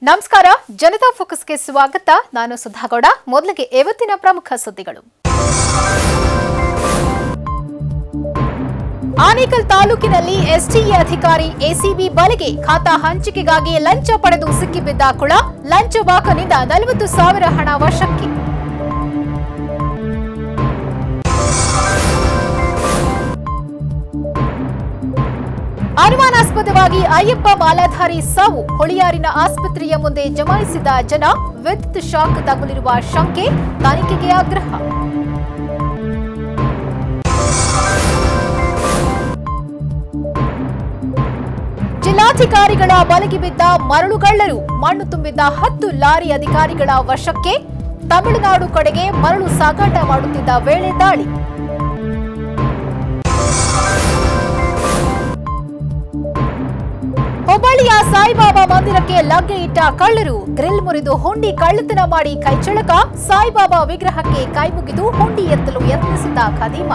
ನಮಸ್ಕಾರ ಜನತಾ ಫೋಕಸ್ಗೆ ಸ್ವಾಗತ ನಾನು ಸುಧಾಗೌಡ ಮೊದಲಿಗೆ ಇವತ್ತಿನ ಪ್ರಮುಖ ಸುದ್ದಿಗಳು ಆನೇಕಲ್ ತಾಲೂಕಿನಲ್ಲಿ ಎಸ್ಟಿಎ ಅಧಿಕಾರಿ ಎಸಿಬಿ ಬಲೆಗೆ ಖಾತಾ ಹಂಚಿಕೆಗಾಗಿ ಲಂಚ ಪಡೆದು ಸಿಕ್ಕಿಬಿದ್ದ ಕುಳ ಲಂಚ ಬಾಕನಿಂದ ನಲವತ್ತು ಸಾವಿರ ಹಣ ವಶಕ್ಕೆ ಅನುಮಾನಾಸ್ಪದವಾಗಿ ಅಯ್ಯಪ್ಪ ಮಾಲಾಧಾರಿ ಸಾವು ಹೊಳಿಯಾರಿನ ಆಸ್ಪತ್ರೆಯ ಮುಂದೆ ಜಮಾಯಿಸಿದ ಜನ ವಿದ್ಯುತ್ ಶಾಕ್ ತಗುಲಿರುವ ಶಂಕೆ ತನಿಖೆಗೆ ಆಗ್ರಹ ಜಿಲ್ಲಾಧಿಕಾರಿಗಳ ಬಲೆಗೆ ಬಿದ್ದ ಮರಳುಗಳ್ಳರು ಮಣ್ಣು ತುಂಬಿದ್ದ ಹತ್ತು ಲಾರಿ ಅಧಿಕಾರಿಗಳ ವಶಕ್ಕೆ ತಮಿಳುನಾಡು ಕಡೆಗೆ ಮರಳು ಸಾಗಾಟ ಮಾಡುತ್ತಿದ್ದ ವೇಳೆ ದಾಳಿ ಹುಬ್ಬಳ್ಳಿಯ ಸಾಯಿಬಾಬಾ ಮಂದಿರಕ್ಕೆ ಲಗ್ಗೆ ಇಟ್ಟ ಕಳ್ಳರು ಗ್ರಿಲ್ ಮುರಿದು ಹುಂಡಿ ಕಳ್ಳತನ ಮಾಡಿ ಕೈಚಳಕ ಸಾಯಿಬಾಬಾ ವಿಗ್ರಹಕ್ಕೆ ಕೈಮುಗಿದು ಹುಂಡಿ ಎತ್ತಲು ಯತ್ನಿಸಿದ ಖದೀಮ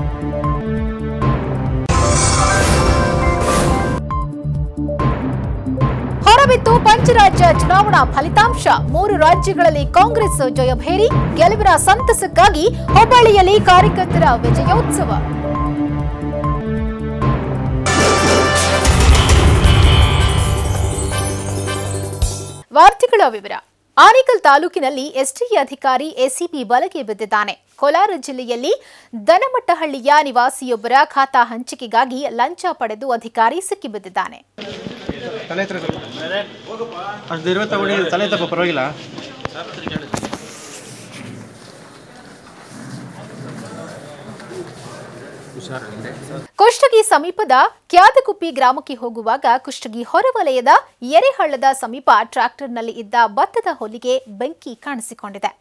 ಹೊರಬಿತ್ತು ಪಂಚರಾಜ್ಯ ಚುನಾವಣಾ ಫಲಿತಾಂಶ ಮೂರು ರಾಜ್ಯಗಳಲ್ಲಿ ಕಾಂಗ್ರೆಸ್ ಜಯಭೇರಿ ಗೆಲುವಿನ ಸಂತಸಕ್ಕಾಗಿ ಹುಬ್ಬಳ್ಳಿಯಲ್ಲಿ ಕಾರ್ಯಕರ್ತರ ವಿಜಯೋತ್ಸವ ವಾರ್ತೆಗಳ ವಿವರ ಆನೇಕಲ್ ತಾಲೂಕಿನಲ್ಲಿ ಎಸ್ಟಿಎ ಅಧಿಕಾರಿ ಎಸಿಪಿ ಬಲಗೆ ಬಿದ್ದಿದ್ದಾನೆ ಕೋಲಾರ ಜಿಲ್ಲೆಯಲ್ಲಿ ದನಮಟ್ಟಹಳ್ಳಿಯ ನಿವಾಸಿಯೊಬ್ಬರ ಖಾತಾ ಹಂಚಿಕೆಗಾಗಿ ಲಂಚ ಪಡೆದು ಅಧಿಕಾರಿ ಸಿಕ್ಕಿಬಿದ್ದಿದ್ದಾನೆ ತಲೆ ಹತ್ರ ಸ್ವಲ್ಪ ಅಷ್ಟು ಧೈರ್ಯ ತಗೊಳ್ಳಿ ತಲೆ ತಪ್ಪ ಪರವಾಗಿಲ್ಲ ಕುಷ್ಟಗಿ ಸಮೀಪದ ಕ್ಯಾದಗುಪ್ಪಿ ಗ್ರಾಮಕ್ಕೆ ಹೋಗುವಾಗ ಕುಷ್ಟಗಿ ಹೊರವಲಯದ ಎರೆಹಳ್ಳದ ಸಮೀಪ ಟ್ರ್ಯಾಕ್ಟರ್ನಲ್ಲಿ ಇದ್ದ ಭತ್ತದ ಹೊಲಿಗೆ ಬೆಂಕಿ ಕಾಣಿಸಿಕೊಂಡಿದೆ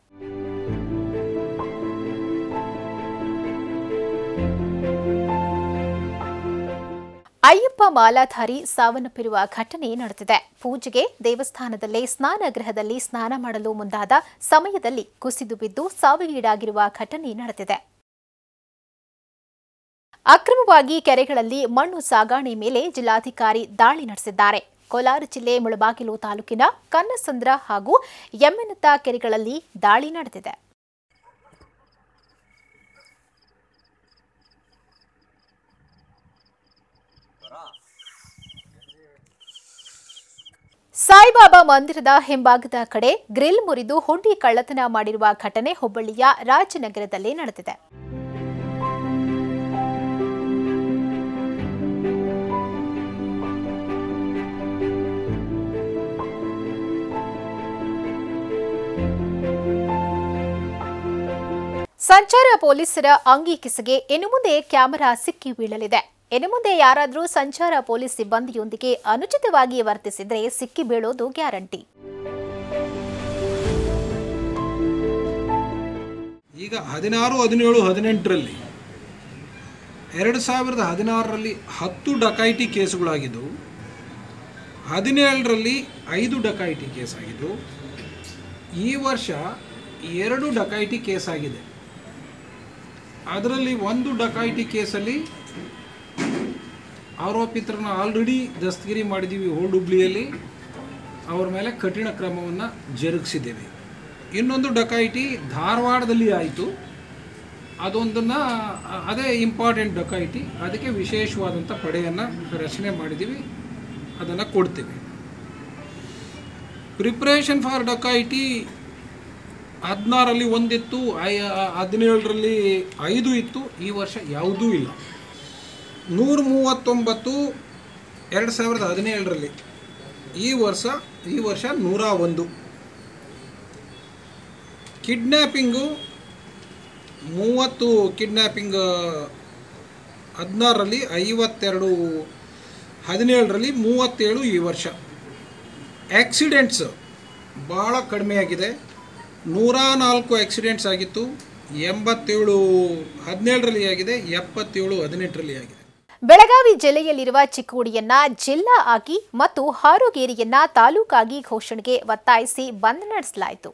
ಅಯ್ಯಪ್ಪ ಮಾಲಾಧಾರಿ ಸಾವನ್ನಪ್ಪಿರುವ ಘಟನೆ ನಡೆದಿದೆ ಪೂಜೆಗೆ ದೇವಸ್ಥಾನದಲ್ಲೇ ಸ್ನಾನಗೃಹದಲ್ಲಿ ಸ್ನಾನ ಮಾಡಲು ಮುಂದಾದ ಸಮಯದಲ್ಲಿ ಕುಸಿದು ಬಿದ್ದು ಸಾವಿಗೀಡಾಗಿರುವ ಘಟನೆ ನಡೆದಿದೆ ಅಕ್ರಮವಾಗಿ ಕೆರೆಗಳಲ್ಲಿ ಮಣ್ಣು ಸಾಗಾಣೆ ಮೇಲೆ ಜಿಲ್ಲಾಧಿಕಾರಿ ದಾಳಿ ನಡೆಸಿದ್ದಾರೆ ಕೋಲಾರ ಜಿಲ್ಲೆ ಮುಳಬಾಗಿಲು ತಾಲೂಕಿನ ಕನ್ನಸಂದ್ರ ಹಾಗೂ ಯಮ್ಮೆನತ್ತ ಕೆರೆಗಳಲ್ಲಿ ದಾಳಿ ನಡೆದಿದೆ ಸಾಯಿಬಾಬಾ ಮಂದಿರದ ಹಿಂಭಾಗದ ಕಡೆ ಗ್ರಿಲ್ ಮುರಿದು ಹುಂಡಿ ಕಳ್ಳತನ ಮಾಡಿರುವ ಘಟನೆ ಹುಬ್ಬಳ್ಳಿಯ ರಾಜನಗರದಲ್ಲಿ ನಡೆದಿದೆ ಸಂಚಾರ ಪೊಲೀಸರ ಅಂಗಿ ಕಿಸಗೆ ಇನ್ನು ಮುಂದೆ ಕ್ಯಾಮೆರಾ ಸಿಕ್ಕಿ ಬೀಳಲಿದೆ ಇನ್ನು ಮುಂದೆ ಯಾರಾದರೂ ಸಂಚಾರ ಪೊಲೀಸ್ ಸಿಬ್ಬಂದಿಯೊಂದಿಗೆ ಅನುಚಿತವಾಗಿ ವರ್ತಿಸಿದ್ರೆ ಸಿಕ್ಕಿ ಬೀಳೋದು ಗ್ಯಾರಂಟಿ ಈಗ ಹದಿನಾರು ಹದಿನೇಳು ಹದಿನೆಂಟರಲ್ಲಿ ಎರಡು ಸಾವಿರದ ಹದಿನಾರರಲ್ಲಿ ಹತ್ತು ಡಕಾಯಿಟಿ ಕೇಸುಗಳಾಗಿದ್ದವು ಹದಿನೇಳರಲ್ಲಿ ಐದು ಡಕಾಯಿಟಿ ಕೇಸ್ ಆಗಿದ್ದವು ಈ ವರ್ಷ ಎರಡು ಡಕಾಯಿಟಿ ಕೇಸ್ ಆಗಿದೆ ಅದರಲ್ಲಿ ಒಂದು ಡಕಾಯಿಟಿ ಕೇಸಲ್ಲಿ ಆರೋಪಿತರನ್ನ ಆಲ್ರೆಡಿ ದಸ್ತಗಿರಿ ಮಾಡಿದ್ದೀವಿ ಓಲ್ಡ್ ಹುಬ್ಳಿಯಲ್ಲಿ ಅವ್ರ ಮೇಲೆ ಕಠಿಣ ಕ್ರಮವನ್ನು ಜರುಗಿಸಿದ್ದೇವೆ ಇನ್ನೊಂದು ಡಕಾಯಿಟಿ ಧಾರವಾಡದಲ್ಲಿ ಆಯಿತು ಅದೊಂದನ್ನು ಅದೇ ಇಂಪಾರ್ಟೆಂಟ್ ಡಕಾಯಿಟಿ ಅದಕ್ಕೆ ವಿಶೇಷವಾದಂಥ ಪಡೆಯನ್ನು ರಚನೆ ಮಾಡಿದ್ದೀವಿ ಅದನ್ನು ಕೊಡ್ತೀವಿ ಪ್ರಿಪ್ರೇಷನ್ ಫಾರ್ ಡಕಾಯಿಟಿ ಹದಿನಾರಲ್ಲಿ ಒಂದಿತ್ತು ಐ ಹದಿನೇಳರಲ್ಲಿ ಐದು ಇತ್ತು ಈ ವರ್ಷ ಯಾವುದೂ ಇಲ್ಲ ನೂರ ಮೂವತ್ತೊಂಬತ್ತು ಎರಡು ಸಾವಿರದ ಹದಿನೇಳರಲ್ಲಿ ಈ ವರ್ಷ ಈ ವರ್ಷ ನೂರ ಒಂದು ಕಿಡ್ನ್ಯಾಪಿಂಗು ಮೂವತ್ತು ಕಿಡ್ನ್ಯಾಪಿಂಗ್ ಹದಿನಾರರಲ್ಲಿ ಐವತ್ತೆರಡು ಹದಿನೇಳರಲ್ಲಿ ಮೂವತ್ತೇಳು ಈ ವರ್ಷ ಆಕ್ಸಿಡೆಂಟ್ಸ್ ಭಾಳ ಕಡಿಮೆಯಾಗಿದೆ ನೂರ ನಾಲ್ಕು ಆಕ್ಸಿಡೆಂಟ್ಸ್ ಆಗಿತ್ತು ಎಂಬತ್ತೇಳು ಹದಿನೇಳರಲ್ಲಿ ಆಗಿದೆ ಎಪ್ಪತ್ತೇಳು ಹದಿನೆಂಟರಲ್ಲಿ ಆಗಿದೆ ಬೆಳಗಾವಿ ಜಿಲ್ಲೆಯಲ್ಲಿರುವ ಚಿಕ್ಕೋಡಿಯನ್ನ ಜಿಲ್ಲಾ ಆಗಿ ಮತ್ತು ಹಾರೋಗೇರಿಯನ್ನ ತಾಲೂಕಾಗಿ ಘೋಷಣೆಗೆ ಒತ್ತಾಯಿಸಿ ಬಂದ್ ನಡೆಸಲಾಯಿತು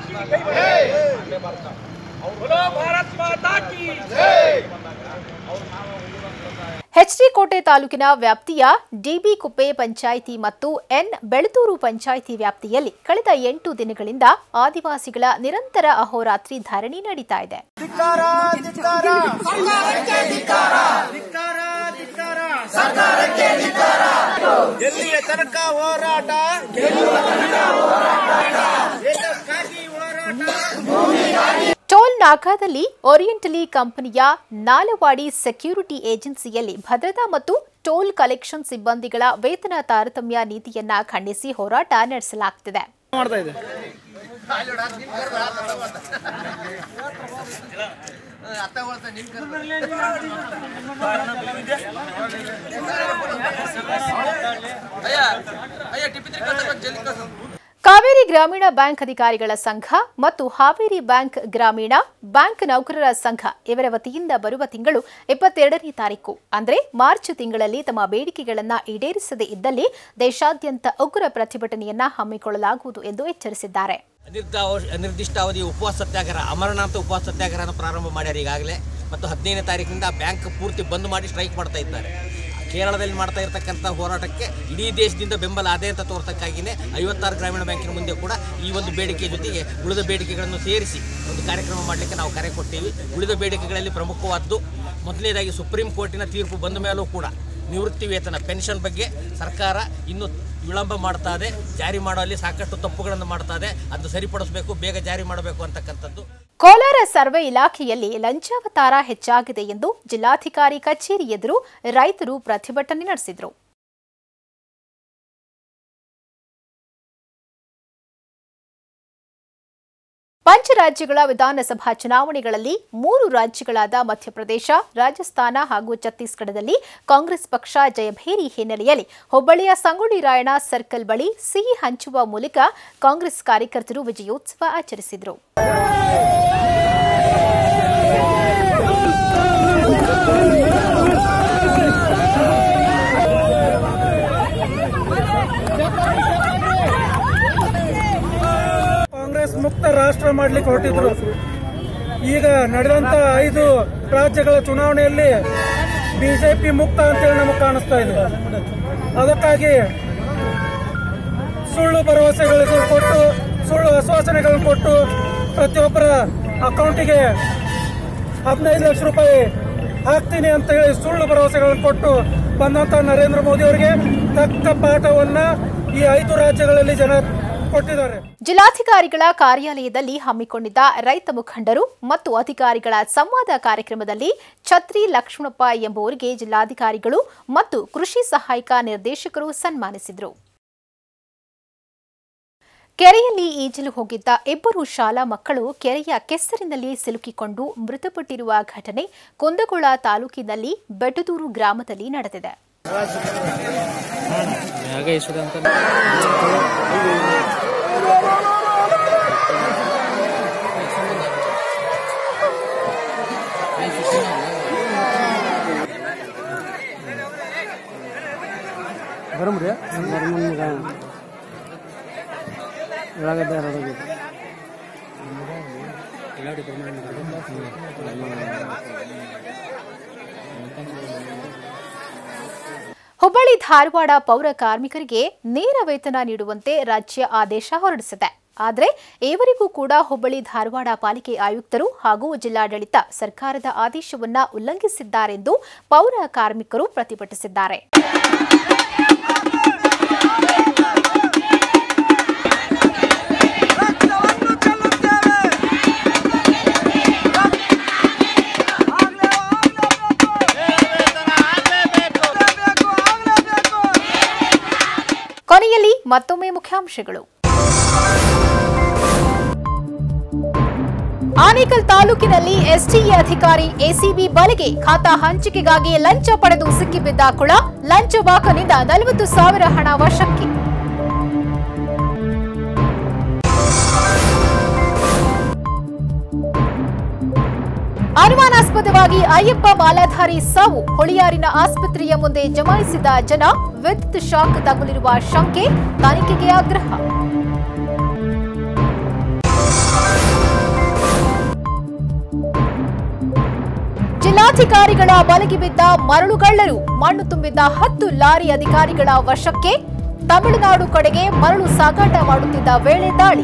ಎಚ್ಡಿಕೋಟೆ ತಾಲೂಕಿನ ವ್ಯಾಪ್ತಿಯ ಡಿಬಿ ಕುಪ್ಪೆ ಪಂಚಾಯಿತಿ ಮತ್ತು ಎನ್ ಬೆಳತೂರು ಪಂಚಾಯಿತಿ ವ್ಯಾಪ್ತಿಯಲ್ಲಿ ಕಳೆದ ಎಂಟು ದಿನಗಳಿಂದ ಆದಿವಾಸಿಗಳ ನಿರಂತರ ಅಹೋರಾತ್ರಿ ಧರಣಿ ನಡೀತಾ ಇದೆ ಎಲ್ಲಿಯ ತನಕ ಹೋರಾಟ ಏತಕ್ಕಾಗಿ ಹೋರಾಟ ಟೋಲ್ ನಾಕಾದಲ್ಲಿ ಓರಿಯೆಂಟಲಿ ಕಂಪನಿಯ ನಾಲವಾಡಿ ಸೆಕ್ಯೂರಿಟಿ ಏಜೆನ್ಸಿಯಲ್ಲಿ ಭದ್ರತಾ ಮತ್ತು ಟೋಲ್ ಕಲೆಕ್ಷನ್ ಸಿಬ್ಬಂದಿಗಳ ವೇತನ ತಾರತಮ್ಯ ನೀತಿಯನ್ನ ಖಂಡಿಸಿ ಹೋರಾಟ ನಡೆಸಲಾಗುತ್ತಿದೆ ಮಾಡ್ತಾ ಇದೆ ಕಾವೇರಿ ಗ್ರಾಮೀಣ ಬ್ಯಾಂಕ್ ಅಧಿಕಾರಿಗಳ ಸಂಘ ಮತ್ತು ಹಾವೇರಿ ಬ್ಯಾಂಕ್ ಗ್ರಾಮೀಣ ಬ್ಯಾಂಕ್ ನೌಕರರ ಸಂಘ ಇವರ ವತಿಯಿಂದ ಬರುವ ತಿಂಗಳು ಇಪ್ಪತ್ತೆರಡನೇ ತಾರೀಕು ಅಂದರೆ ಮಾರ್ಚ್ ತಿಂಗಳಲ್ಲಿ ತಮ್ಮ ಬೇಡಿಕೆಗಳನ್ನು ಈಡೇರಿಸದೇ ಇದ್ದಲ್ಲಿ ದೇಶಾದ್ಯಂತ ಉಗ್ರ ಪ್ರತಿಭಟನೆಯನ್ನ ಹಮ್ಮಿಕೊಳ್ಳಲಾಗುವುದು ಎಂದು ಎಚ್ಚರಿಸಿದ್ದಾರೆ ಅನಿರ್ದ ನಿರ್ದಿಷ್ಟಾವಧಿ ಉಪವಾಸ ಸತ್ಯಾಗ್ರಹ ಅಮರನಾಥ ಉಪವಾಸ ಸತ್ಯಾಗ್ರಹನ ಪ್ರಾರಂಭ ಮಾಡ್ಯಾರ ಈಗಾಗಲೇ ಮತ್ತು ಹದಿನೈದನೇ ತಾರೀಕಿನಿಂದ ಬ್ಯಾಂಕ್ ಪೂರ್ತಿ ಬಂದ್ ಮಾಡಿ ಸ್ಟ್ರೈಕ್ ಮಾಡ್ತಾ ಇದ್ದಾರೆ ಕೇರಳದಲ್ಲಿ ಮಾಡ್ತಾ ಇರತಕ್ಕಂಥ ಹೋರಾಟಕ್ಕೆ ಇಡೀ ದೇಶದಿಂದ ಬೆಂಬಲ ಅದೇ ಅಂತ ತೋರ್ಸಕ್ಕಾಗಿಯೇ ಐವತ್ತಾರು ಗ್ರಾಮೀಣ ಬ್ಯಾಂಕಿನ ಮುಂದೆ ಕೂಡ ಈ ಒಂದು ಬೇಡಿಕೆ ಜೊತೆಗೆ ಉಳಿದ ಬೇಡಿಕೆಗಳನ್ನು ಸೇರಿಸಿ ಒಂದು ಕಾರ್ಯಕ್ರಮ ಮಾಡಲಿಕ್ಕೆ ನಾವು ಕರೆ ಕೊಟ್ಟೀವಿ ಉಳಿದ ಬೇಡಿಕೆಗಳಲ್ಲಿ ಪ್ರಮುಖವಾದ್ದು ಮೊದಲನೇದಾಗಿ ಸುಪ್ರೀಂ ಕೋರ್ಟಿನ ತೀರ್ಪು ಬಂದ ಮೇಲೂ ಕೂಡ ನಿವೃತ್ತಿ ವೇತನ ಪೆನ್ಷನ್ ಬಗ್ಗೆ ಸರ್ಕಾರ ಇನ್ನು ವಿಳಂಬ ಮಾಡ್ತಾ ಇದೆ ಜಾರಿ ಮಾಡುವಲ್ಲಿ ಸಾಕಷ್ಟು ತಪ್ಪುಗಳನ್ನು ಮಾಡ್ತಾ ಇದೆ ಅದು ಸರಿಪಡಿಸಬೇಕು ಬೇಗ ಜಾರಿ ಮಾಡಬೇಕು ಅಂತಕ್ಕಂಥದ್ದು ಕೋಲಾರ ಸರ್ವೆ ಇಲಾಖೆಯಲ್ಲಿ ಲಂಚಾವತಾರ ಹೆಚ್ಚಾಗಿದೆ ಎಂದು ಜಿಲ್ಲಾಧಿಕಾರಿ ಕಚೇರಿ ಎದುರು ರೈತರು ಪ್ರತಿಭಟನೆ ನಡೆಸಿದರು ಪಂಚರಾಜ್ಯಗಳ ವಿಧಾನಸಭಾ ಚುನಾವಣೆಗಳಲ್ಲಿ ಮೂರು ರಾಜ್ಯಗಳಾದ ಮಧ್ಯಪ್ರದೇಶ ರಾಜಸ್ಥಾನ ಹಾಗೂ ಛತ್ತೀಸ್ಗಢದಲ್ಲಿ ಕಾಂಗ್ರೆಸ್ ಪಕ್ಷ ಜಯಭೇರಿ ಹಿನ್ನೆಲೆಯಲ್ಲಿ ಹುಬ್ಬಳ್ಳಿಯ ಸಂಗೊಳ್ಳಿ ರಾಯಣ್ಣ ಸರ್ಕಲ್ ಬಳಿ ಸಿಹಿ ಹಂಚುವ ಮೂಲಕ ಕಾಂಗ್ರೆಸ್ ಕಾರ್ಯಕರ್ತರು ವಿಜಯೋತ್ಸವ ಆಚರಿಸಿದರು ಕಾಂಗ್ರೆಸ್ ಮುಕ್ತ ರಾಷ್ಟ್ರ ಮಾಡ್ಲಿಕ್ಕೆ ಹೊರಟಿದ್ರು ಈಗ ನಡೆದಂತ ಐದು ರಾಜ್ಯಗಳ ಚುನಾವಣೆಯಲ್ಲಿ ಬಿಜೆಪಿ ಮುಕ್ತ ಅಂತೇಳಿ ನಮಗೆ ಕಾಣಿಸ್ತಾ ಇದೆ ಅದಕ್ಕಾಗಿ ಸುಳ್ಳು ಭರವಸೆಗಳನ್ನು ಕೊಟ್ಟು ಸುಳ್ಳು ಆಶ್ವಾಸನೆಗಳನ್ನು ಕೊಟ್ಟು ಪ್ರತಿಯೊಬ್ಬರ ಅಕೌಂಟಿಗೆ ಹದಿನೈದು ಲಕ್ಷ ರೂಪಾಯಿ ಹಾಕ್ತೀನಿ ಅಂತ ಹೇಳಿ ಸುಳ್ಳು ಭರವಸೆಗಳನ್ನು ಕೊಟ್ಟು ಬಂದಂತ ನರೇಂದ್ರ ಮೋದಿ ಅವರಿಗೆ ತಕ್ಕ ಪಾಠವನ್ನ ಈ ಐದು ರಾಜ್ಯಗಳಲ್ಲಿ ಜನ ಕೊಟ್ಟಿದ್ದಾರೆ ಜಿಲ್ಲಾಧಿಕಾರಿಗಳ ಕಾರ್ಯಾಲಯದಲ್ಲಿ ಹಮ್ಮಿಕೊಂಡಿದ್ದ ರೈತ ಮುಖಂಡರು ಮತ್ತು ಅಧಿಕಾರಿಗಳ ಸಂವಾದ ಕಾರ್ಯಕ್ರಮದಲ್ಲಿ ಛತ್ರಿ ಲಕ್ಷ್ಮಣಪ್ಪ ಎಂಬುವರಿಗೆ ಜಿಲ್ಲಾಧಿಕಾರಿಗಳು ಮತ್ತು ಕೃಷಿ ಸಹಾಯಕ ನಿರ್ದೇಶಕರು ಸನ್ಮಾನಿಸಿದರು ಕೆರೆಯಲ್ಲಿ ಈಜಲು ಹೋಗಿದ್ದ ಇಬ್ಬರು ಶಾಲಾ ಮಕ್ಕಳು ಕೆರೆಯ ಕೆಸರಿನಲ್ಲಿ ಸಿಲುಕಿಕೊಂಡು ಮೃತಪಟ್ಟಿರುವ ಘಟನೆ ಕುಂದಗೋಳ ತಾಲೂಕಿನಲ್ಲಿ ಬೆಟದೂರು ಗ್ರಾಮದಲ್ಲಿ ನಡೆದಿದೆ ಬರಮ್ರಿ ಒಳಗಡೆ ಹೊರಗೆ ಹುಬ್ಬಳ್ಳಿ ಧಾರವಾಡ ಪೌರ ಕಾರ್ಮಿಕರಿಗೆ ನೇರ ವೇತನ ನೀಡುವಂತೆ ರಾಜ್ಯ ಆದೇಶ ಹೊರಡಿಸಿದೆ ಆದರೆ ಈವರೆಗೂ ಕೂಡ ಹುಬ್ಬಳ್ಳಿ ಧಾರವಾಡ ಪಾಲಿಕೆ ಆಯುಕ್ತರು ಹಾಗೂ ಜಿಲ್ಲಾಡಳಿತ ಸರ್ಕಾರದ ಆದೇಶವನ್ನ ಉಲ್ಲಂಘಿಸಿದ್ದಾರೆಂದು ಪೌರ ಕಾರ್ಮಿಕರು ಪ್ರತಿಭಟಿಸಿದ್ದಾರೆ ಕೊನೆಯಲ್ಲಿ ಮತ್ತೊಮ್ಮೆ ಮುಖ್ಯಾಂಶಗಳು ಆನೇಕಲ್ ತಾಲೂಕಿನಲ್ಲಿ ಎಸ್ಟಿಎ ಅಧಿಕಾರಿ ಎಸಿಬಿ ಬಲೆಗೆ ಖಾತಾ ಹಂಚಿಕೆಗಾಗಿ ಲಂಚ ಪಡೆದು ಸಿಕ್ಕಿಬಿದ್ದ ಕುಳ ಲಂಚ ಬಾಕನಿಂದ ನಲವತ್ತು ಸಾವಿರ ಹಣ ವಶಕ್ಕೆ ಅನುಮಾನಾಸ್ಪದವಾಗಿ ಅಯ್ಯಪ್ಪ ಮಾಲಾಧಾರಿ ಸಾವು ಹೊಳಿಯಾರಿನ ಆಸ್ಪತ್ರೆಯ ಮುಂದೆ ಜಮಾಯಿಸಿದ ಜನ ವಿದ್ಯುತ್ ಶಾಕ್ ತಗುಲಿರುವ ಶಂಕೆ ತನಿಖೆಗೆ ಆಗ್ರಹ ಅಧಿಕಾರಿಗಳ ಬಲೆಗೆ ಬಿದ್ದ ಮರಳುಗಳ್ಳರು ಮಣ್ಣು ತುಂಬಿದ್ದ ಹತ್ತು ಲಾರಿ ಅಧಿಕಾರಿಗಳ ವಶಕ್ಕೆ ತಮಿಳುನಾಡು ಕಡೆಗೆ ಮರಳು ಸಾಗಾಟ ಮಾಡುತ್ತಿದ್ದ ವೇಳೆ ದಾಳಿ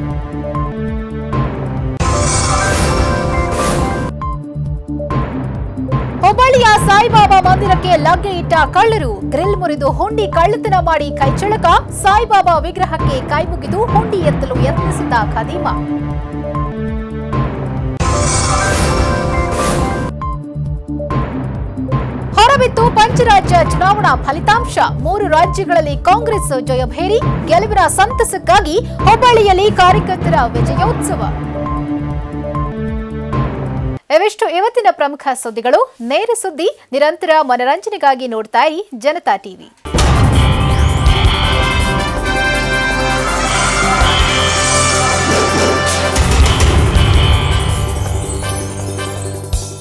ಹುಬ್ಬಳ್ಳಿಯ ಸಾಯಿಬಾಬಾ ಮಂದಿರಕ್ಕೆ ಲಗ್ಗೆ ಇಟ್ಟ ಕಳ್ಳರು ಗ್ರಿಲ್ ಮುರಿದು ಹುಂಡಿ ಕಳ್ಳತನ ಮಾಡಿ ಕೈಚಳಕ ಸಾಯಿಬಾಬಾ ವಿಗ್ರಹಕ್ಕೆ ಕೈಮುಗಿದು ಹುಂಡಿ ಎತ್ತಲು ಯತ್ನಿಸಿದ ಖದೀಮ ಹೊರಬಿತ್ತು ಪಂಚರಾಜ್ಯ ಚುನಾವಣಾ ಫಲಿತಾಂಶ ಮೂರು ರಾಜ್ಯಗಳಲ್ಲಿ ಕಾಂಗ್ರೆಸ್ ಜಯಭೇರಿ ಗೆಲುವಿನ ಸಂತಸಕ್ಕಾಗಿ ಹುಬ್ಬಳ್ಳಿಯಲ್ಲಿ ಕಾರ್ಯಕರ್ತರ ವಿಜಯೋತ್ಸವ ಇವಿಷ್ಟು ಇವತ್ತಿನ ಪ್ರಮುಖ ಸುದ್ದಿಗಳು ನೇರ ಸುದ್ದಿ ನಿರಂತರ ಮನರಂಜನೆಗಾಗಿ ನೋಡ್ತಾ ಇರಿ ಜನತಾ ಟಿವಿ